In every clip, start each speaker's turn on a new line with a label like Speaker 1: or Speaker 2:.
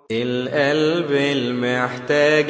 Speaker 1: القلب المحتاج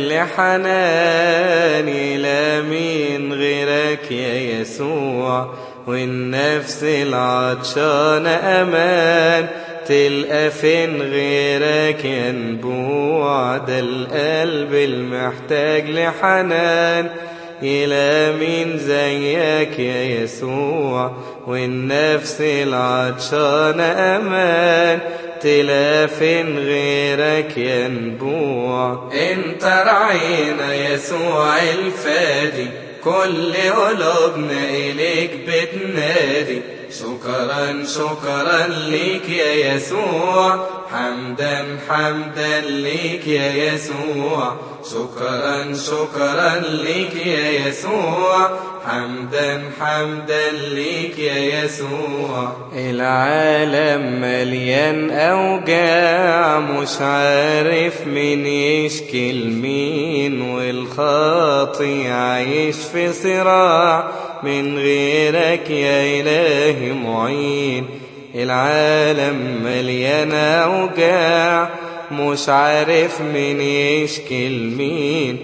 Speaker 1: لحنان لا مين غيرك يا يسوع والنفس العطشانة أمان تلقى فين غيرك ينبوع ده القلب المحتاج لحنان إلى مين زيك يا يسوع والنفس العطشانة أمان تلا فين غيرك ينبوع انت رعينا يسوع الفادي كل قلوبنا إليك بتنادي شكرا شكرا ليك يا يسوع حمدا حمدا ليك يا يسوع شكرا شكرا ليك يا يسوع حمدا حمدا ليك يا يسوع العالم مليان أوجاع مش عارف مين يشكي لمين والخاطي عايش في صراع من غيرك يا إلهي معين العالم مليان أوجاع مش عارف مين يشكي لمين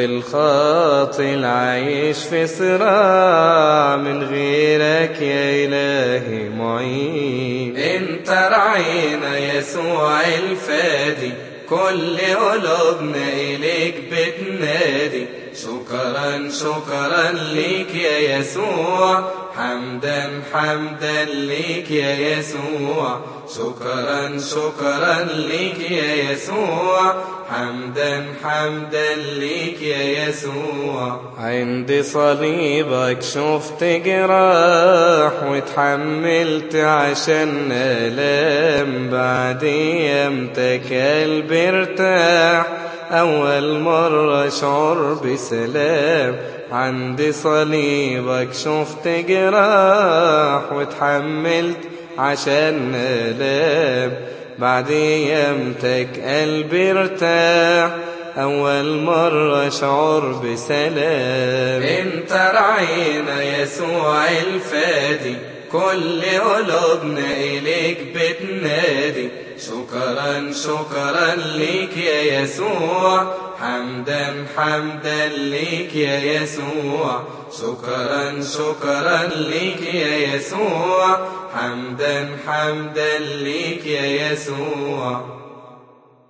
Speaker 1: والخاطي عايش في صراع من غيرك يا إلهي معين انت رعينا يسوع الفادي كل قلوبنا إليك بتنادي شكرا شكرا ليك يا يسوع حمدا حمدا ليك يا يسوع شكرا شكرا ليك يا يسوع حمدا حمدا ليك يا يسوع عند صليبك شفت جراح وتحملت عشان نلام بعد يمتك قلبي ارتاح أول مرة أشعر بسلام عند صليبك شفت جراح وتحملت عشان نلام بعد يمتك قلبي ارتاح أول مرة أشعر بسلام انت رعينا يسوع الفادي كل قلوبنا إليك بتنادي شكرا شكرا ليك يا يسوع حمدا حمدا ليك يا يسوع شكرا شكرا ليك يا يسوع حمدا حمدا ليك يا يسوع